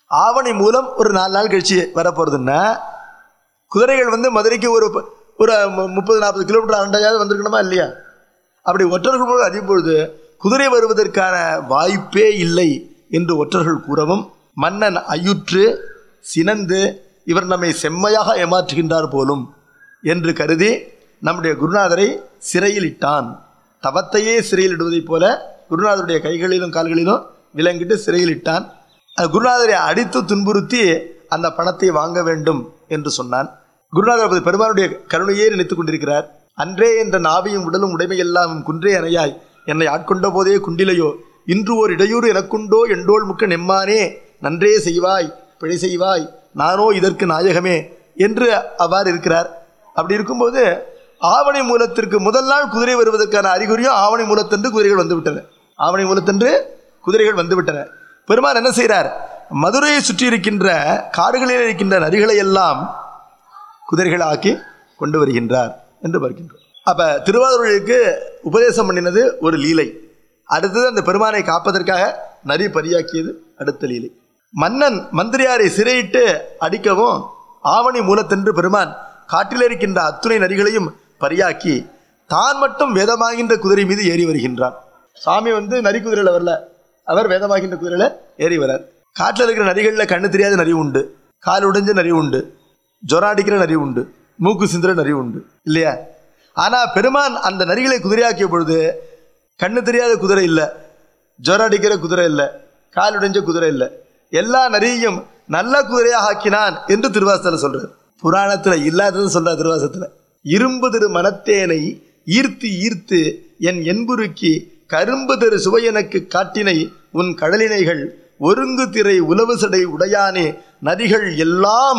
ஆவணி மூலம் ஒரு நாலு நாள் கழிச்சு வரப்போறதுன்னா குதிரைகள் வந்து மதுரைக்கு ஒரு ப- ஒரு மு- முப்பது நாற்பது கிலோமீட்டர் அண்டையாவது வந்திருக்கணுமா இல்லையா அப்படி ஒற்றர்கள் மூலம் அறியும் பொழுது குதிரை வருவதற்கான வாய்ப்பே இல்லை என்று ஒற்றர்கள் கூறவும் மன்னன் ஐயுற்று சினந்து இவர் நம்மை செம்மையாக ஏமாற்றுகின்றார் போலும் என்று கருதி நம்முடைய குருநாதரை சிறையில் இட்டான் தவத்தையே சிறையில் இடுவதைப் போல குருநாதருடைய கைகளிலும் கால்களிலும் விலங்கிட்டு சிறையில் இட்டான் அது குருநாதரை அடித்து துன்புறுத்தி அந்த பணத்தை வாங்க வேண்டும் என்று சொன்னான் குருநாதர் அப்போது பெருமானுடைய கருணையே நினைத்துக் கொண்டிருக்கிறார் அன்றே என்ற நாவியும் உடலும் உடைமையெல்லாம் குன்றே அணையாய் என்னை ஆட்கொண்ட போதே குண்டிலையோ இன்று ஓர் இடையூறு எனக்குண்டோ எண்டோள் முக்க நெம்மானே நன்றே செய்வாய் பிழை செய்வாய் நானோ இதற்கு நாயகமே என்று அவ்வாறு இருக்கிறார் அப்படி இருக்கும்போது ஆவணி மூலத்திற்கு முதல் நாள் குதிரை வருவதற்கான அறிகுறியும் ஆவணி மூலத்தன்று குதிரைகள் வந்து விட்டன ஆவணி மூலத்தன்று குதிரைகள் வந்து விட்டன பெருமான் என்ன செய்கிறார் மதுரையை சுற்றி இருக்கின்ற காடுகளில் இருக்கின்ற நரிகளை எல்லாம் குதிரைகளாக்கி கொண்டு வருகின்றார் என்று பார்க்கின்றோம் அப்ப திருவாரூருக்கு உபதேசம் பண்ணினது ஒரு லீலை அடுத்தது அந்த பெருமானை காப்பதற்காக நரி பரியாக்கியது அடுத்த லீலை மன்னன் மந்திரியாரை சிறையிட்டு அடிக்கவும் ஆவணி மூலத்தென்று பெருமான் காட்டில் இருக்கின்ற அத்துணை நரிகளையும் பரியாக்கி தான் மட்டும் வேதமாகின்ற குதிரை மீது ஏறி வருகின்றான் சாமி வந்து நரி குதிரையில வரல அவர் வேதமாகின்ற குதிரையில ஏறி வரார் காட்டில் இருக்கிற நரிகளில் கண்ணு தெரியாத நரி உண்டு கால் உடைஞ்ச நரி உண்டு ஜொரம் அடிக்கிற நரி உண்டு மூக்கு சிந்துற நரி உண்டு இல்லையா ஆனா பெருமான் அந்த நரிகளை குதிரையாக்கிய பொழுது கண்ணு தெரியாத குதிரை இல்லை ஜொரம் அடிக்கிற குதிரை இல்லை கால் உடைஞ்ச குதிரை இல்லை எல்லா நரியையும் நல்ல குதிரையாக ஆக்கினான் என்று திருவாசத்தில் சொல்றார் புராணத்துல இல்லாதது சொல்றார் திருவாசத்துல இரும்பு திரு மனத்தேனை ஈர்த்து ஈர்த்து என் என்புருக்கி கரும்பு திரு சுவையனுக்கு காட்டினை உன் கடலினைகள் ஒருங்கு திரை உலவு சடை உடையானே நரிகள் எல்லாம்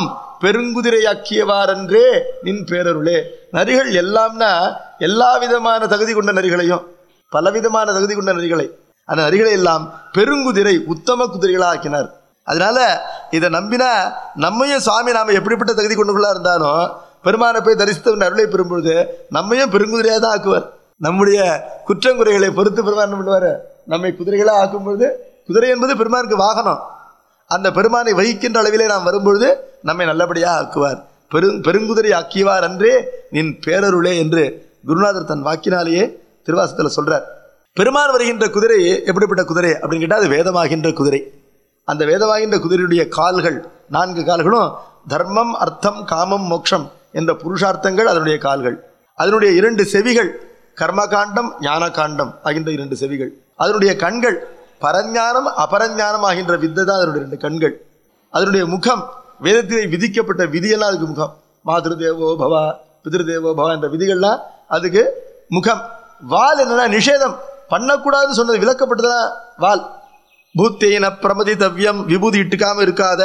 பெருங்குதிரையாக்கியவாறன்றே நின் பேரருளே நரிகள் எல்லாம்னா எல்லா விதமான தகுதி கொண்ட நரிகளையும் பலவிதமான தகுதி கொண்ட நரிகளை அந்த நரிகளை எல்லாம் பெருங்குதிரை உத்தம குதிரைகளாக்கினார் அதனால இதை நம்பினா நம்மையும் சுவாமி நாம எப்படிப்பட்ட தகுதி கொண்டுள்ளா இருந்தாலும் பெருமானை போய் தரிசித்து அருளை பெறும்பொழுது நம்மையும் பெருங்குதிரையாக தான் ஆக்குவார் நம்முடைய குற்றங்குறைகளை பொறுத்து பெருமான் என்ன பண்ணுவார் நம்மை குதிரைகளாக ஆக்கும் பொழுது குதிரை என்பது பெருமானுக்கு வாகனம் அந்த பெருமானை வகிக்கின்ற அளவிலே நாம் வரும்பொழுது நம்மை நல்லபடியாக ஆக்குவார் பெரு பெருங்குதிரை ஆக்கியவார் அன்றே நின் பேரருளே என்று குருநாதர் தன் வாக்கினாலேயே திருவாசத்தில் சொல்றார் பெருமான் வருகின்ற குதிரை எப்படிப்பட்ட குதிரை அப்படின்னு கேட்டால் அது வேதமாகின்ற குதிரை அந்த வேதமாகின்ற குதிரையுடைய கால்கள் நான்கு கால்களும் தர்மம் அர்த்தம் காமம் மோட்சம் என்ற புருஷார்த்தங்கள் அதனுடைய கால்கள் அதனுடைய இரண்டு செவிகள் கர்மகாண்டம் ஞான காண்டம் ஆகின்ற இரண்டு செவிகள் அதனுடைய கண்கள் பரஞானம் அபரஞானம் ஆகின்ற வித்தை தான் அதனுடைய ரெண்டு கண்கள் அதனுடைய முகம் வேதத்திலே விதிக்கப்பட்ட விதியெல்லாம் அதுக்கு முகம் மாதிரு தேவோ பவா பிதிருதேவோ பவா என்ற விதிகள்லாம் அதுக்கு முகம் வால் என்னன்னா நிஷேதம் பண்ணக்கூடாதுன்னு சொன்னது விளக்கப்பட்டதுதான் வால் பூத்தேன பிரமதி தவ்யம் விபூதி இட்டுக்காம இருக்காத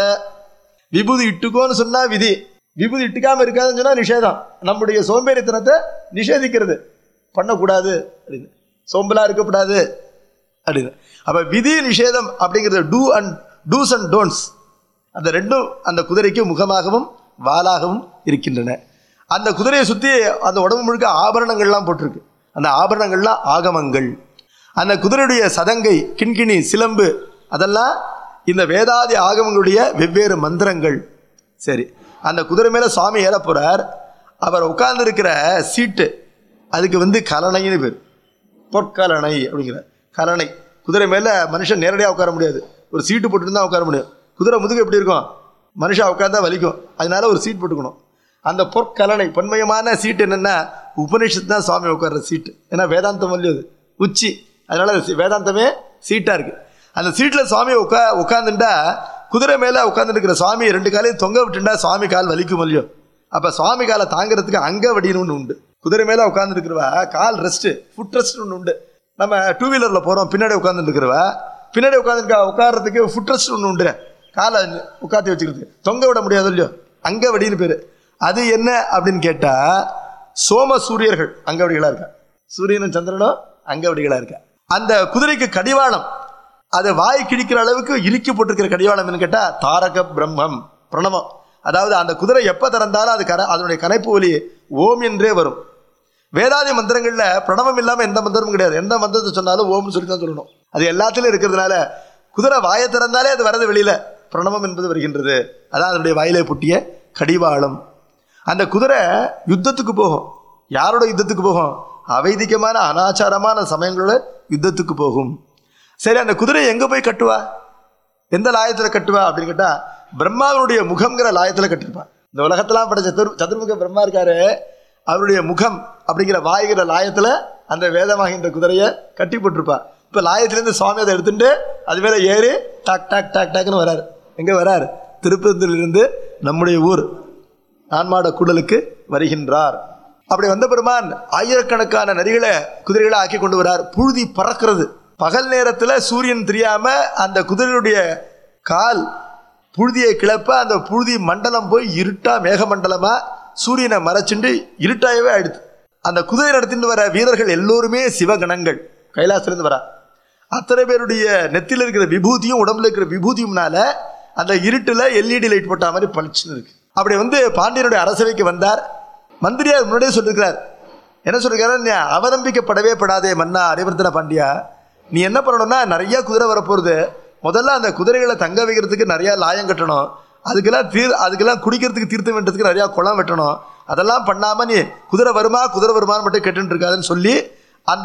விபூதி இட்டுக்கோன்னு சொன்னா விதி விபூதி இட்டுக்காம இருக்காதுன்னு சொன்னா நிஷேதம் நம்முடைய சோம்பேறித்தனத்தை நிஷேதிக்கிறது பண்ணக்கூடாது அப்படின்னு சோம்பலா இருக்கக்கூடாது அப்படின்னு அப்ப விதி நிஷேதம் அப்படிங்கிறது do and dos and don'ts அந்த ரெண்டும் அந்த குதிரைக்கு முகமாகவும் வாலாகவும் இருக்கின்றன அந்த குதிரையை சுற்றி அந்த உடம்பு முழுக்க ஆபரணங்கள்லாம் போட்டிருக்கு அந்த ஆபரணங்கள்லாம் ஆகமங்கள் அந்த குதிரையுடைய சதங்கை கிண்கிணி சிலம்பு அதெல்லாம் இந்த வேதாதி ஆகமங்களுடைய வெவ்வேறு மந்திரங்கள் சரி அந்த குதிரை மேலே சுவாமி ஏற போகிறார் அவர் உட்கார்ந்துருக்கிற சீட்டு அதுக்கு வந்து கலனைன்னு பேர் பொற்கலனை அப்படிங்கிற கலனை குதிரை மேலே மனுஷன் நேரடியாக உட்கார முடியாது ஒரு சீட்டு போட்டுட்டு தான் உட்கார முடியும் குதிரை முதுகு எப்படி இருக்கும் மனுஷன் உட்கார்ந்தா வலிக்கும் அதனால ஒரு சீட் போட்டுக்கணும் அந்த பொற்கலனை பொன்மயமான சீட்டு என்னென்னா உபனிஷத்து தான் சுவாமி உட்கார்ற சீட்டு ஏன்னா வேதாந்தம் வல்லி அது உச்சி அதனால அது சி- வேதாந்தமே சீட்டாக இருக்குது அந்த சீட்டில் சுவாமி உட்கா உட்காந்துட்டா குதிரை மேலே உட்காந்துருக்கிற சுவாமி ரெண்டு காலையும் தொங்க விட்டுண்டா சுவாமி கால் வலிக்கும் இல்லையோ அப்போ சுவாமி காலை தாங்கிறதுக்கு அங்க வடின்னு ஒன்று உண்டு குதிரை மேலே உட்காந்துருக்கிறவ கால் ரெஸ்ட்டு ஃபுட் ரெஸ்ட் ஒன்று உண்டு நம்ம டூ வீலரில் போகிறோம் பின்னாடி உட்காந்துருக்கிறவ பின்னாடி உட்காந்துருக்க உட்கார்றதுக்கு ஃபுட் ரெஸ்ட் ஒன்று உண்டு காலை உட்காத்தி வச்சுக்கிறதுக்கு தொங்க விட முடியாது இல்லையோ அங்க வடின்னு பேர் அது என்ன அப்படின்னு கேட்டால் சோம சூரியர்கள் அங்கவடிகளாக இருக்கா சூரியனும் சந்திரனும் அங்கவடிகளாக இருக்கா அந்த குதிரைக்கு கடிவாளம் அதை வாய் கிழிக்கிற அளவுக்கு இறுக்கி போட்டிருக்கிற கடிவாளம் கேட்டா தாரக பிரம்மம் பிரணவம் அதாவது அந்த குதிரை எப்போ திறந்தாலும் அது கர அதனுடைய கனைப்பு ஒலி ஓம் என்றே வரும் வேதாதி மந்திரங்கள்ல பிரணவம் இல்லாம எந்த மந்திரமும் கிடையாது எந்த மந்திரத்தை சொன்னாலும் ஓம்னு சொல்லி தான் சொல்லணும் அது எல்லாத்துலயும் இருக்கிறதுனால குதிரை வாயை திறந்தாலே அது வரது வெளியில பிரணவம் என்பது வருகின்றது அதான் அதனுடைய வாயிலே புட்டிய கடிவாளம் அந்த குதிரை யுத்தத்துக்கு போகும் யாரோட யுத்தத்துக்கு போகும் அவைதிகமான அனாச்சாரமான சமயங்களோட யுத்தத்துக்கு போகும் சரி அந்த குதிரையை எங்க போய் கட்டுவா எந்த லாயத்துல கட்டுவா அப்படின்னு கேட்டா பிரம்மாவினுடைய முகம்ங்கிற லாயத்துல கட்டிருப்பா இந்த உலகத்தெல்லாம் படைச்ச சதுர் சதுர்முக பிரம்மா இருக்காரு அவருடைய முகம் அப்படிங்கிற வாய்கிற லாயத்துல அந்த வேதமாகின்ற குதிரையை கட்டி போட்டிருப்பா இப்ப லாயத்திலேருந்து சுவாமி அதை எடுத்துட்டு அது மேல ஏறி டாக் டாக் டாக் டாக்னு வராரு எங்க வராரு திருப்பதிலிருந்து நம்முடைய ஊர் நான்மாட கூடலுக்கு வருகின்றார் அப்படி வந்த பெருமான் ஆயிரக்கணக்கான நரிகளை குதிரைகளை ஆக்கி கொண்டு வரார் புழுதி பறக்கிறது பகல் நேரத்துல சூரியன் தெரியாம அந்த குதிரையுடைய கால் புழுதியை கிளப்ப அந்த புழுதி மண்டலம் போய் இருட்டா மேகமண்டலமா சூரியனை மறைச்சுண்டு இருட்டாயவே ஆயிடுது அந்த குதிரை நடத்திட்டு வர வீரர்கள் எல்லோருமே சிவகணங்கள் கைலாசிலிருந்து வரா அத்தனை பேருடைய நெத்தில இருக்கிற விபூதியும் உடம்புல இருக்கிற விபூதியும்னால அந்த இருட்டுல எல்இடி லைட் போட்ட மாதிரி பளிச்சுன்னு இருக்கு அப்படி வந்து பாண்டியனுடைய அரசவைக்கு வந்தார் மந்திரியார் முன்னாடியே சொல்லிருக்கிறார் என்ன சொல்லிருக்காரு நீ அவநம்பிக்கப்படவே படாதே மன்னா அறிவர்த்தன பாண்டியா நீ என்ன பண்ணணும்னா நிறைய குதிரை வரப்போகுது முதல்ல அந்த குதிரைகளை தங்க வைக்கிறதுக்கு நிறைய லாயம் கட்டணும் அதுக்கெல்லாம் தீர் அதுக்கெல்லாம் குடிக்கிறதுக்கு தீர்த்தம் வெட்டுறதுக்கு நிறைய குளம் வெட்டணும் அதெல்லாம் பண்ணாம நீ குதிரை வருமா குதிரை வருமான்னு மட்டும் கேட்டுட்டு இருக்காதுன்னு சொல்லி அந்த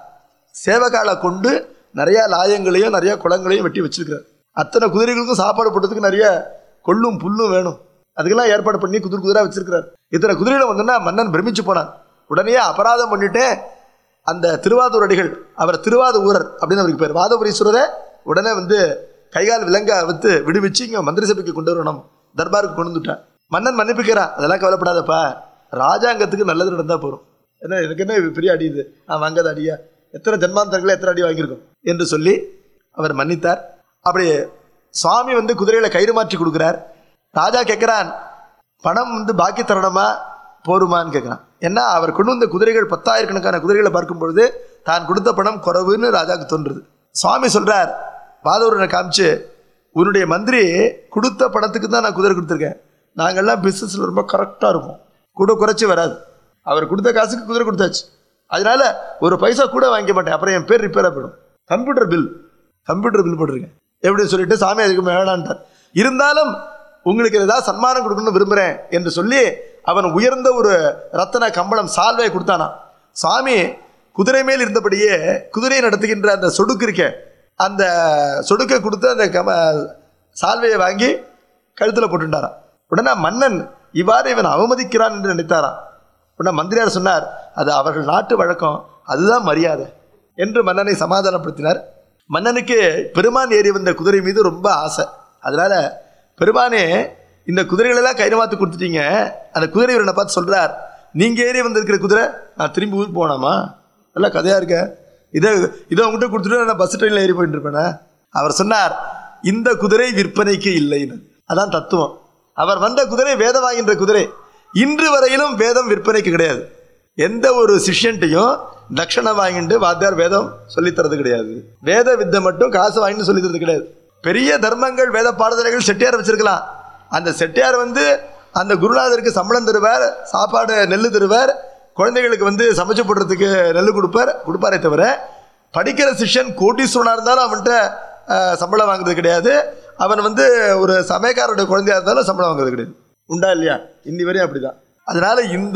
சேவகாலை கொண்டு நிறைய லாயங்களையும் நிறைய குளங்களையும் வெட்டி வச்சிருக்கிறார் அத்தனை குதிரைகளுக்கும் சாப்பாடு போட்டதுக்கு நிறைய கொள்ளும் புல்லும் வேணும் அதுக்கெல்லாம் ஏற்பாடு பண்ணி குதிரை குதிரை வச்சிருக்கிறார் இத்தனை குதிரையில வந்தோன்னா மன்னன் பிரமிச்சு போனான் உடனே அபராதம் பண்ணிட்டு அந்த திருவாதூர் அடிகள் அவர் திருவாத ஊரர் அப்படின்னு அவருக்கு பேர் வாதபுரீஸ்வரரை உடனே வந்து கைகால் விலங்க வித்து விடுவிச்சு இங்க மந்திரி சபைக்கு கொண்டு வரணும் தர்பாருக்கு கொண்டு வந்துட்டான் மன்னன் மன்னிப்புக்கிறான் அதெல்லாம் கவலைப்படாதப்பா ராஜாங்கத்துக்கு நல்லது நடந்தா போறோம் என்ன எனக்கு என்ன பெரிய அடி இது ஆ வாங்காத அடியா எத்தனை ஜன்மாந்தரங்களை எத்தனை அடி வாங்கியிருக்கோம் என்று சொல்லி அவர் மன்னித்தார் அப்படி சுவாமி வந்து குதிரைகளை கயிறு மாற்றி கொடுக்குறார் ராஜா கேட்கிறான் பணம் வந்து பாக்கி தரணுமா போருமான்னு கேட்குறான் ஏன்னா அவர் கொண்டு வந்த குதிரைகள் பத்தாயிரக்கணக்கான குதிரைகளை பார்க்கும் பொழுது தான் கொடுத்த பணம் குறைவுன்னு ராஜாவுக்கு தோன்றுது சுவாமி சொல்றார் பாதூரனை காமிச்சு உன்னுடைய மந்திரி கொடுத்த பணத்துக்கு தான் நான் குதிரை கொடுத்துருக்கேன் நாங்கள்லாம் பிஸ்னஸில் ரொம்ப கரெக்டாக இருப்போம் கூட குறைச்சி வராது அவர் கொடுத்த காசுக்கு குதிரை கொடுத்தாச்சு அதனால ஒரு பைசா கூட வாங்கிக்க மாட்டேன் அப்புறம் என் பேர் ரிப்பேராக போயிடும் கம்ப்யூட்டர் பில் கம்ப்யூட்டர் பில் போட்டிருக்கேன் எப்படின்னு சொல்லிட்டு சாமி அதுக்கு வேணான்ட்டார் இருந்தாலும் உங்களுக்கு ஏதாவது சன்மானம் கொடுக்கணும்னு விரும்புகிறேன் என்று சொல்லி அவன் உயர்ந்த ஒரு ரத்தன கம்பளம் சால்வை கொடுத்தானா சாமி குதிரை மேல் இருந்தபடியே குதிரையை நடத்துகின்ற அந்த சொடுக்கு இருக்க அந்த சொடுக்கை கொடுத்து அந்த கம சால்வையை வாங்கி கழுத்தில் போட்டுட்டாராம் உடனே மன்னன் இவ்வாறு இவன் அவமதிக்கிறான் என்று நினைத்தாராம் உடனே மந்திரியார் சொன்னார் அது அவர்கள் நாட்டு வழக்கம் அதுதான் மரியாதை என்று மன்னனை சமாதானப்படுத்தினார் மன்னனுக்கு பெருமான் ஏறி வந்த குதிரை மீது ரொம்ப ஆசை அதனால பெருமானே இந்த குதிரைகளெல்லாம் கயிறு மாத்து கொடுத்துட்டீங்க அந்த குதிரை வீரனை பார்த்து சொல்றார் நீங்க ஏறி வந்திருக்கிற குதிரை நான் திரும்பி ஊருக்கு போனாமா நல்லா கதையா இருக்க இதை இதை உங்ககிட்ட கொடுத்துட்டு நான் பஸ் ட்ரெயினில் ஏறி போயிட்டு இருப்பேனா அவர் சொன்னார் இந்த குதிரை விற்பனைக்கு இல்லைன்னு அதான் தத்துவம் அவர் வந்த குதிரை வேதமாகின்ற குதிரை இன்று வரையிலும் வேதம் விற்பனைக்கு கிடையாது எந்த ஒரு சிஷ்யன்ட்டையும் தட்சணை வாங்கிட்டு வாத்தியார் வேதம் சொல்லித் தரது கிடையாது வேத வித்தை மட்டும் காசு வாங்கிட்டு சொல்லித் தரது கிடையாது பெரிய தர்மங்கள் வேத பாடசாலைகள் செட்டியார் வச்சிருக்கலாம் அந்த செட்டியார் வந்து அந்த குருநாதருக்கு சம்பளம் தருவார் சாப்பாடு நெல் தருவார் குழந்தைகளுக்கு வந்து சமைச்சு போடுறதுக்கு நெல் கொடுப்பார் கொடுப்பாரே தவிர படிக்கிற சிஷ்யன் கோட்டீஸ்வரனாக இருந்தாலும் அவன்கிட்ட அஹ், சம்பளம் வாங்குறது கிடையாது அவன் வந்து ஒரு சமயக்காரோட குழந்தையா இருந்தாலும் சம்பளம் வாங்குறது கிடையாது உண்டா இல்லையா இன்னி வரையும் அப்படிதான் அதனால இந்த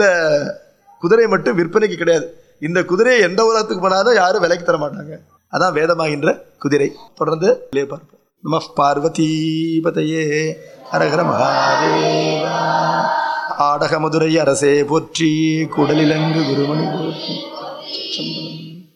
குதிரை மட்டும் விற்பனைக்கு கிடையாது இந்த குதிரையை எந்த உலகத்துக்கு போனாலும் யாரும் விலைக்கு தர மாட்டாங்க அதான் வேதமாகின்ற குதிரை தொடர்ந்து இளைய பார்ப்போம் நம பார்வதீபதையே ஹரஹர மகாதேவா ஆடக மதுரை அரசே போற்றி குடலிலங்கு குருமணி போற்றி சிற்றம்பலம்.